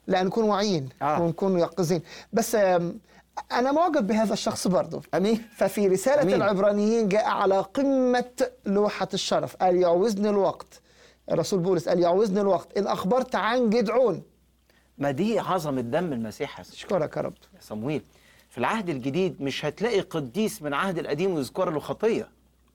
لا نكون واعيين آه. ونكون يقظين بس آم، انا معجب بهذا الشخص برضه امين ففي رسالة أمين. العبرانيين جاء على قمة لوحة الشرف قال يعوزني الوقت الرسول بولس قال يعوزني الوقت إن أخبرت عن جدعون ما دي عظمه دم المسيح يا أشكرك يا رب صمويل في العهد الجديد مش هتلاقي قديس من العهد القديم يذكر له خطيه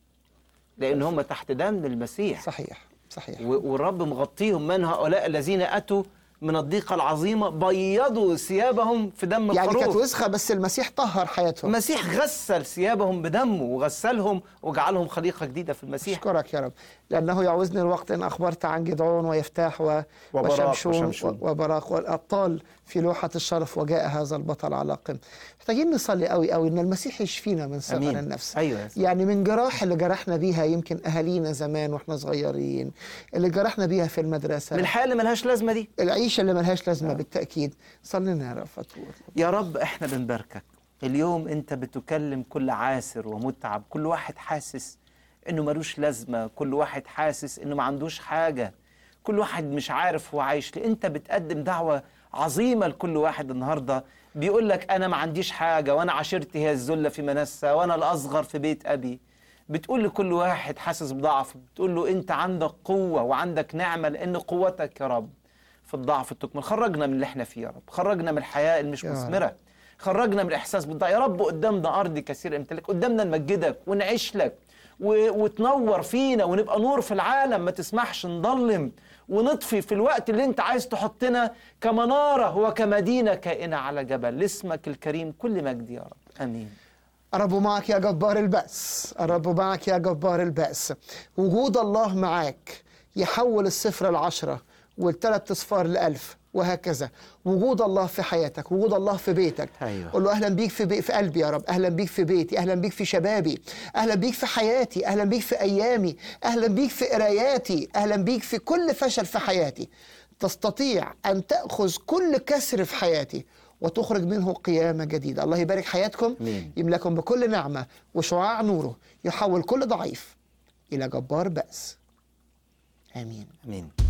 لان هم تحت دم المسيح صحيح صحيح و- والرب مغطيهم من هؤلاء الذين اتوا من الضيقه العظيمه بيضوا ثيابهم في دم يعني كانت الخروف وسخة بس المسيح طهر حياتهم المسيح غسل ثيابهم بدمه وغسلهم وجعلهم خليقه جديده في المسيح أشكرك يا رب لأنه يعوزني الوقت إن أخبرت عن جدعون ويفتاح و... وبراق وشمشون, وشمشون. و- وبراق والأبطال في لوحة الشرف وجاء هذا البطل على قمة محتاجين نصلي قوي قوي إن المسيح يشفينا من صغر أمين. النفس أيوة يا سيدي. يعني من جراح اللي جرحنا بيها يمكن أهالينا زمان وإحنا صغيرين اللي جرحنا بيها في المدرسة من الحياه اللي ملهاش لازمه دي العيشة اللي ملهاش لازمة بالتأكيد صلي لنا يا رب فتور يا رب احنا بنباركك اليوم انت بتكلم كل عاسر ومتعب كل واحد حاسس انه ملوش لازمه كل واحد حاسس انه ما عندوش حاجه كل واحد مش عارف هو عايش ليه انت بتقدم دعوه عظيمه لكل واحد النهارده بيقول لك انا ما عنديش حاجه وانا عشيرتي هي الذله في منسى وانا الاصغر في بيت ابي بتقول لكل واحد حاسس بضعف بتقول له انت عندك قوه وعندك نعمه لان قوتك يا رب في الضعف التكمل خرجنا من اللي احنا فيه يا رب خرجنا من الحياه اللي مش يا رب. مثمره خرجنا من الاحساس بالضعف يا رب قدامنا ارض كثير امتلك قدامنا نمجدك ونعيش لك و... وتنور فينا ونبقى نور في العالم ما تسمحش نضلم ونطفي في الوقت اللي انت عايز تحطنا كمناره وكمدينه كائنه على جبل لاسمك الكريم كل مجد يا رب امين الرب معك يا جبار البأس الرب معك يا جبار البأس وجود الله معاك يحول الصفر العشرة والثلاث اصفار لألف وهكذا وجود الله في حياتك وجود الله في بيتك أيوة. قول له اهلا بيك في, بي في قلبي يا رب اهلا بيك في بيتي اهلا بيك في شبابي اهلا بيك في حياتي اهلا بيك في ايامي اهلا بيك في قراياتي اهلا بيك في كل فشل في حياتي تستطيع ان تاخذ كل كسر في حياتي وتخرج منه قيامه جديده الله يبارك حياتكم آمين. يملكم بكل نعمه وشعاع نوره يحول كل ضعيف الى جبار بأس امين امين